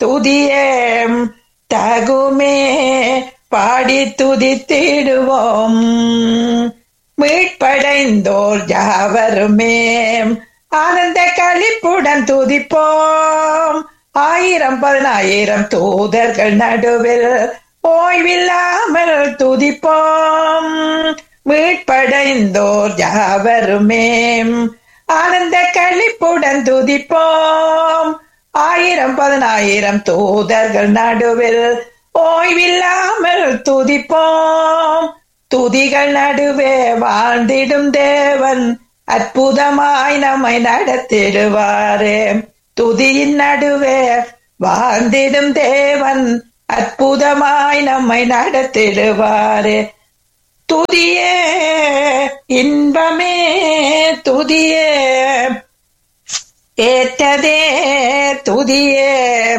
துதியே தகுமே பாடி துதித்திடுவோம் மீட்படைந்தோர் யாவருமே ஆனந்த களிப்புடன் துதிப்போம் ஆயிரம் பதினாயிரம் தூதர்கள் நடுவில் ஓய்வில்லாமல் துதிப்போம் மீட்படைந்தோர் யாவருமே ஆனந்த களிப்புடன் துதிப்போம் ஆயிரம் பதினாயிரம் தூதர்கள் நடுவில் ஓய்வில்லாமல் துதிப்போம் துதிகள் நடுவே வாழ்ந்திடும் தேவன் அற்புதமாய் நம்மை நடத்திடுவாரே துதியின் நடுவே வாழ்ந்திடும் தேவன் அற்புதமாய் நம்மை நடத்திடுவாரே துதியே இன்பமே துதியே ஏற்றதே துதியே